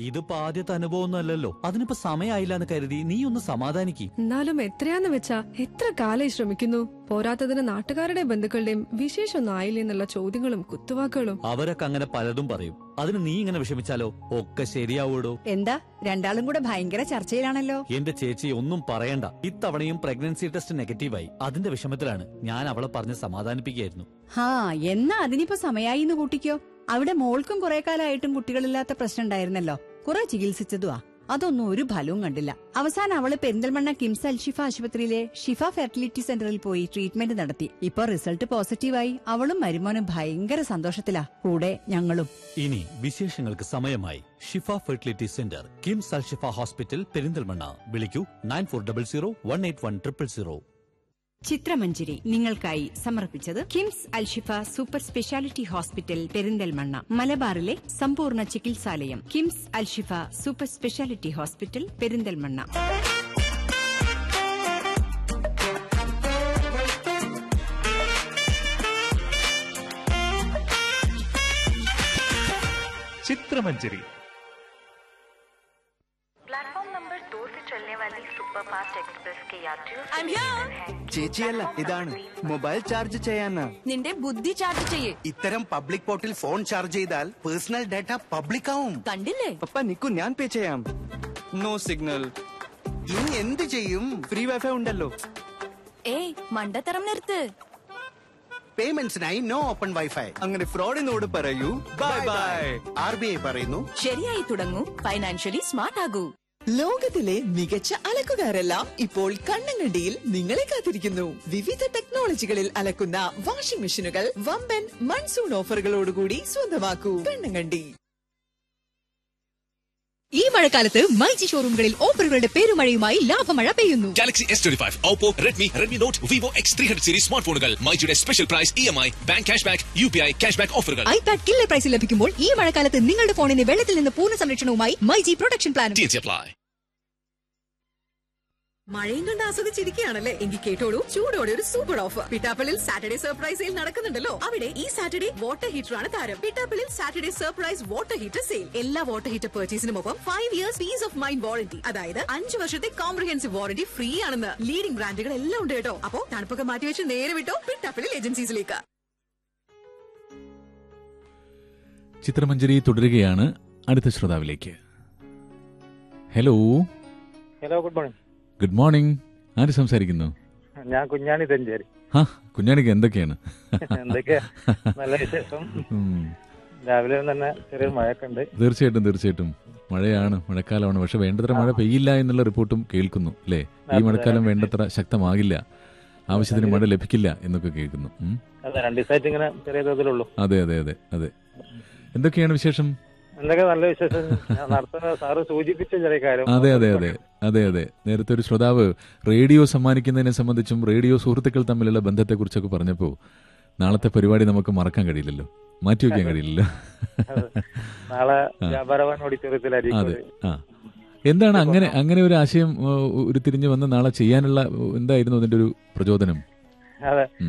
ഇതിപ്പോ ആദ്യത്തെ അനുഭവമൊന്നും അല്ലല്ലോ അതിനിപ്പോ സമയമായില്ല എന്ന് കരുതി നീ ഒന്ന് സമാധാനിക്ക് എന്നാലും എത്രയാന്ന് വെച്ചാ എത്ര കാലായി ശ്രമിക്കുന്നു പോരാത്തതിന് നാട്ടുകാരുടെയും ബന്ധുക്കളുടെയും വിശേഷമൊന്നും ആയില്ലേ എന്നുള്ള ചോദ്യങ്ങളും കുത്തുവാക്കുകളും അവരൊക്കെ അങ്ങനെ പലതും പറയും അതിന് നീ ഇങ്ങനെ വിഷമിച്ചാലോ ഒക്കെ ശരിയാവൂടോ എന്താ രണ്ടാളും കൂടെ ഭയങ്കര ചർച്ചയിലാണല്ലോ എന്റെ ചേച്ചി ഒന്നും പറയണ്ട ഇത്തവണയും പ്രഗ്നൻസി ടെസ്റ്റ് നെഗറ്റീവായി അതിന്റെ വിഷമത്തിലാണ് ഞാൻ അവളെ പറഞ്ഞ് സമാധാനിപ്പിക്കുകയായിരുന്നു ഹാ എന്നാ അതിനിപ്പോ സമയായി എന്ന് കൂട്ടിക്കോ അവിടെ മോൾക്കും കുറെ കാലമായിട്ടും കുട്ടികളില്ലാത്ത പ്രശ്നം ഉണ്ടായിരുന്നല്ലോ കുറെ ചികിത്സിച്ചതുവാ അതൊന്നും ഒരു ഫലവും കണ്ടില്ല അവസാനം അവള് പെരിന്തൽമണ്ണ കിംസ് അൽഷിഫ ആശുപത്രിയിലെ ഷിഫ ഫെർട്ടിലിറ്റി സെന്ററിൽ പോയി ട്രീറ്റ്മെന്റ് നടത്തി ഇപ്പൊ റിസൾട്ട് പോസിറ്റീവായി അവളും മരുമോനും ഭയങ്കര സന്തോഷത്തിലാ കൂടെ ഞങ്ങളും ഇനി വിശേഷങ്ങൾക്ക് സമയമായി Shifa fertility centre KIMS Al Shifa hospital Perinthalmanna വിളിക്കൂ nine four double zero one eight one triple zero Chithramanjari നിങ്ങൾക്കായി സമർപ്പിച്ചത് KIMS Alshifa super speciality hospital Perinthalmanna മലബാറിലെ സമ്പൂർണ്ണ ചികിത്സാലയം KIMS Alshifa super speciality hospital Perinthalmanna Chithramanjari platform number दो से चलने वाली सुपरफास्ट एक्सप्रेस के यात्रियों से ചേച്ചിയല്ല ഇതാണ് മൊബൈൽ ചാർജ് ചെയ്യാനാ നിന്റെ ബുദ്ധി ചാർജ് ചെയ്യേ ഇത്തരം പബ്ലിക് പോർട്ടിൽ ഫോൺ ചാർജ് ചെയ്താൽ പേഴ്സണൽ ഡാറ്റ പബ്ലിക് ആവും കണ്ടില്ലേ പപ്പ നിക്കു ഞാൻ പേ ചെയ്യാം നോ സിഗ്നൽ ഇനി എന്ത് ചെയ്യും ഫ്രീ വൈഫൈ ഉണ്ടല്ലോ ഏയ് മണ്ടത്തരം നിർത്ത് പേയ്മെന്റ്സിനായി നോ ഓപ്പൺ വൈഫൈ അങ്ങനെ ഫ്രോഡിനോട് പറയൂ bye bye R B I പറയുന്നു ശരിയായി തുടങ്ങൂ ഫൈനാൻഷ്യലി സ്മാർട്ട് ആകൂ ലോകത്തിലെ മികച്ച അലക്കുകാരെല്ലാം ഇപ്പോൾ കണ്ണങ്കണ്ടിയിൽ നിങ്ങളെ കാത്തിരിക്കുന്നു വിവിധ ടെക്നോളജികളിൽ അലക്കുന്ന വാഷിംഗ് മെഷീനുകൾ വമ്പൻ മൺസൂൺ ഓഫറുകളോടുകൂടി സ്വന്തമാക്കൂ കണ്ണങ്കണ്ടി ഈ മഴക്കാലത്ത് മൈജി ഷോറൂമുകളിൽ ഓഫറുകളുടെ പേരുമഴയുമായി ലാഭമഴ പെയ്യുന്നു Galaxy S twenty five Oppo Redmi Redmi Note Vivo X three hundred series smart ഫോണുകൾ മൈജിയുടെ special price E M I bank cash back U P I cash back ഓഫറുകൾ ഐപാഡ് കില്ലർ പ്രൈസിൽ ലഭിക്കുമ്പോൾ ഈ മഴക്കാലത്ത് നിങ്ങളുടെ ഫോണിന് വെള്ളത്തിൽ നിന്ന് പൂർണ്ണ സംരക്ഷണവുമായി myG protection plan T apply മഴയും കണ്ട് ആസ്വദിച്ചിരിക്കുകയാണല്ലേ എങ്കിൽ കേട്ടോളൂ ചൂടോടെ ഒരു super offer Pittappillil Saturday surprise sale നടക്കുന്നുണ്ടല്ലോ അവിടെ ഈ സാറ്റർഡേ വാട്ടർ ഹീറ്റർ ആണ് താരം Pittappillil Saturday surprise water heater sale എല്ലാ വാട്ടർ ഹീറ്റർ പർച്ചേസിനുമൊപ്പം five years peace of mind warranty അതായത് അഞ്ച് വർഷത്തെ കോംപ്രഹെൻസീവ് വാറന്റി ഫ്രീ ആണെന്ന് ലീഡിംഗ് ബ്രാൻഡുകൾ എല്ലാം ഉണ്ട് കേട്ടോ അപ്പോ തണുപ്പൊക്കെ മാറ്റി വെച്ച് നേരെ വിട്ടോ പിട്ടാപ്പള്ളിൽ ഏജൻസീസിലേക്ക് ചിത്രമഞ്ജരി തുടരുകയാണ് അടുത്ത ശ്രോതാവിലേക്ക് hello hello good morning good morning ആര് സംസാരിക്കുന്നു ഞാൻ കുഞ്ഞാണി തഞ്ചേരി ഹാ കുഞ്ഞാണിക്ക് എന്തൊക്കെയാണ് എന്തൊക്കെയാ നല്ല വിശേഷം ഉം, രാവിലെ തന്നെ ചെറിയൊരു മഴയൊക്കെ ഉണ്ട് തീർച്ചയായിട്ടും തീർച്ചയായിട്ടും മഴയാണ് മഴക്കാലമാണ് പക്ഷെ വേണ്ടത്ര മഴ പെയ്യില്ല എന്നുള്ള റിപ്പോർട്ടും കേൾക്കുന്നു അല്ലേ ഈ അതെ, മഴക്കാലം അതെ. വേണ്ടത്ര ശക്തമാകില്ല ആവശ്യത്തിന് മഴ ലഭിക്കില്ല എന്നൊക്കെ കേൾക്കുന്നു ഉം. അതെ രണ്ട് ദിവസമായിട്ട് ഇങ്ങനെ ചെറിയ തോതിലുള്ളൂ അതെ അതെ അതെ അതെ എന്തൊക്കെയാണ് വിശേഷം എന്തൊക്കെ നല്ല വിശേഷം ഞാൻ നടത്തുന്ന സാറ് സൂചിപ്പിച്ച ചെറിയ കാര്യം അതെ അതെ അതെ അതെ അതെ നേരത്തെ ഒരു ശ്രോതാവ് റേഡിയോ സമ്മാനിക്കുന്നതിനെ സംബന്ധിച്ചും റേഡിയോ സുഹൃത്തുക്കൾ തമ്മിലുള്ള ബന്ധത്തെക്കുറിച്ചൊക്കെ പറഞ്ഞപ്പോൾ നാളത്തെ പരിപാടി നമുക്ക് മറക്കാൻ കഴിയില്ലല്ലോ മാറ്റിവെക്കാൻ കഴിയില്ലല്ലോ അതെ. നാളെ ആ. വ്യാപാരവാൻ ഓഡിറ്റോറിയത്തിലായിരിക്കും അതെ അത്. ആ എന്താണ് അങ്ങനെ അങ്ങനെ ഒരു ആശയം ഏഹ്, ഉരുത്തിരിഞ്ഞ് വന്ന് നാളെ ചെയ്യാനുള്ള ഏഹ്, എന്തായിരുന്നു അതിന്റെ ഒരു പ്രചോദനം അതെ